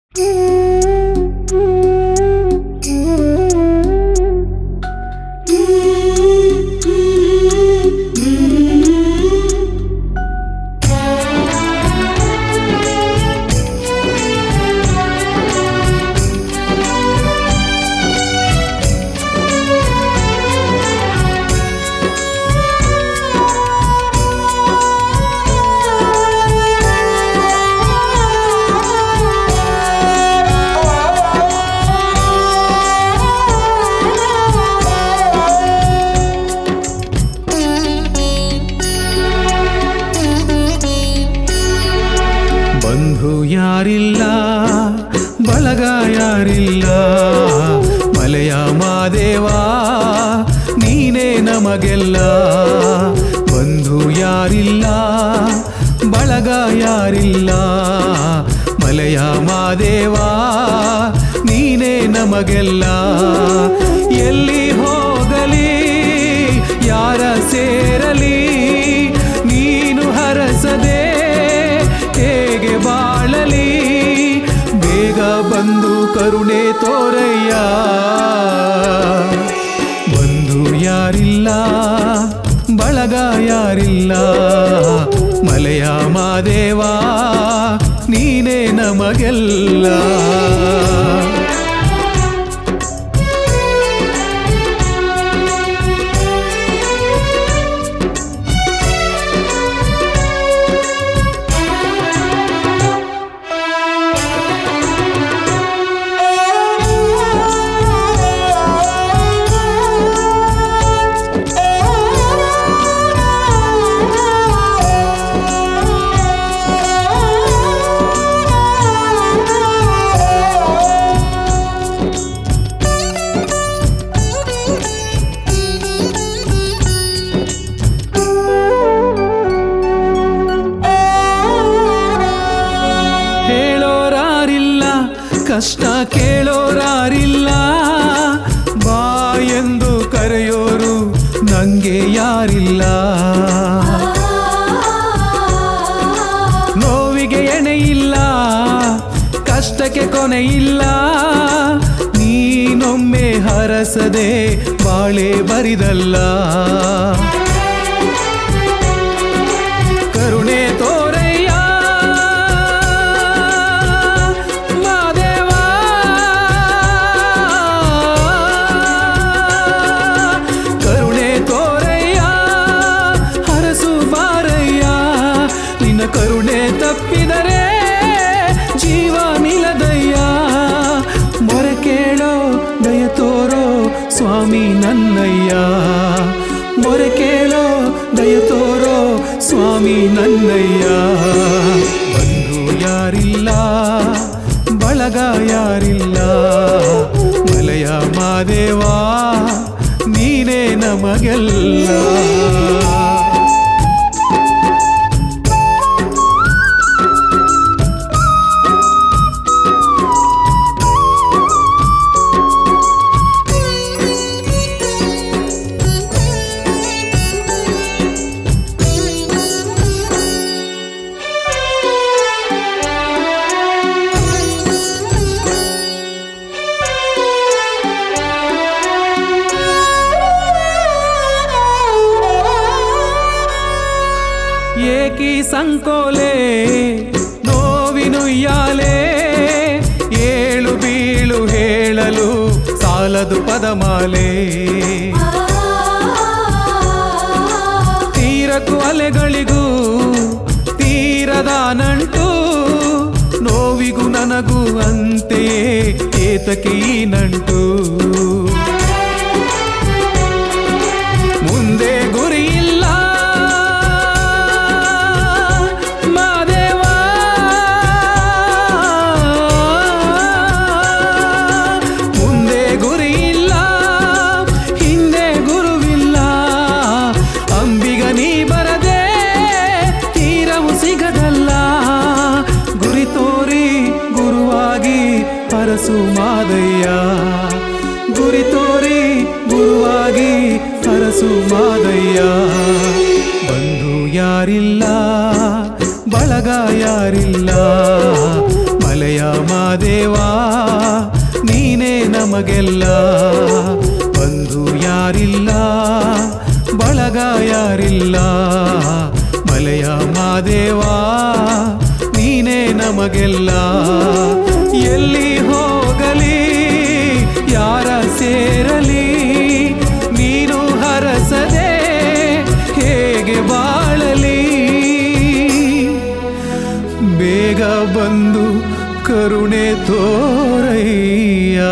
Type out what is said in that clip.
ಬಂಧು ಯಾರಿಲ್ಲ ಬಳಗ ಯಾರಿಲ್ಲ ಮಲೆಯ ಮಾದೇವ ನೀನೇ ನಮಗೆಲ್ಲ ಬಂಧು ಯಾರಿಲ್ಲ ಬಳಗ ಯಾರಿಲ್ಲ ಮಲೆಯ ಮಾದೇವ ನೀನೇ ನಮಗೆಲ್ಲ ಎಲ್ಲಿ ಹೋಗಲಿ ಯಾರ ಸೇರಲಿ ನೀನು ಹರಸದೆ ಹೇಗೆ ಬಾಳಲಿ ಬೇಗ ಬಂದು ಕರುಣೆ ತೋರಯ್ಯ ಬಂಧು ಯಾರಿಲ್ಲ ಬಳಗ ಯಾರಿಲ್ಲ ಮಲೆಯ ಮಾದೇವ ನೀನೇ ನಮಗೆಲ್ಲ ಹೇಳೋರಾರಿಲ್ಲ ಕಷ್ಟ ಕೇಳೋರಾರಿಲ್ಲ ಬಾ ಎಂದು ಕರೆಯೋರು ನಂಗೆ ಯಾರಿಲ್ಲ ನೋವಿಗೆ ಎಣೆ ಇಲ್ಲ ಕಷ್ಟಕ್ಕೆ ಕೊನೆ ಇಲ್ಲ ನೀನೊಮ್ಮೆ ಹರಸದೆ ಬಾಳೆ ಬರಿದಲ್ಲ ಕರುಣೆ ತೋರಯ್ಯ ಮಾದೇವ ಕರುಣೆ ತೋರಯ್ಯ ಹರಸು ಬಾರಯ್ಯ ನಿನ್ನ ಕರುಣೆ ತಪ್ಪಿದರೆ ಜೀವ ನಿಲದಯ್ಯ ಮೊರೆ ಕೇಳೋ ದಯ ತೋರೋ ಸ್ವಾಮಿ ನನ್ನಯ್ಯ ಮೊರೆ ಕೇಳೋ ದಯ ತೋರೋ ಸ್ವಾಮಿ ನನ್ನಯ್ಯ ಬಂಧು ಯಾರಿಲ್ಲ ಬಳಗ ಯಾರಿಲ್ಲ ಮಲೆಯ ಮಾದೇವ ನೀನೇ ನಮಗೆಲ್ಲ ಏಕಿ ಸಂಕೋಲೆ ನೋವಿನುಯ್ಯಾಲೆ ಏಳು ಬೀಳು ಹೇಳಲು ಸಾಲದು ಪದಮಾಲೆ ತೀರಕ್ಕೂ ಅಲೆಗಳಿಗೂ ತೀರದ ನಂಟು ನೋವಿಗೂ ನನಗೂ ಅಂತೆಯೇ ಏತಕ್ಕೆ ಈ ನಂಟು ಮುಂದೆ ಗುರಿ ಇಲ್ಲ ಮಾದೇವ ಮುಂದೆ ಗುರಿ ಇಲ್ಲ ಹಿಂದೆ ಗುರುವಿಲ್ಲ ಅಂಬಿಗ ನೀ ಬರದೆ ತೀರವು ಸಿಗದಲ್ಲ ಗುರಿ ತೋರಿ ಗುರುವಾಗಿ ಹರಸು ಮಾದಯ್ಯ ಗುರಿ ತೋರಿ ಗುರುವಾಗಿ ಹರಸು ಮಾದಯ್ಯ ಬಂಧು ಯಾರಿಲ್ಲ ಬಳಗ ಯಾರಿಲ್ಲ ಮಲೆಯ ಮಲೆಯ ಮಾದೇವಾ ನೀನೇ ನಮಗೆಲ್ಲ ಬಂಧು ಯಾರಿಲ್ಲ ಬಳಗ ಯಾರಿಲ್ಲ ಮಲೆಯ ಮಾದೇವಾ ನೀನೇ ನಮಗೆಲ್ಲ ಎಲ್ಲಿ ಹೋಗಲಿ ಯಾರ ಸೇರಲಿ ನೀನು ಹರಸದೆ ಹೇಗೆ ಬಾಳಲಿ ಬೇಗ ಬಂದು ಕರುಣೆ ತೋರಯ್ಯ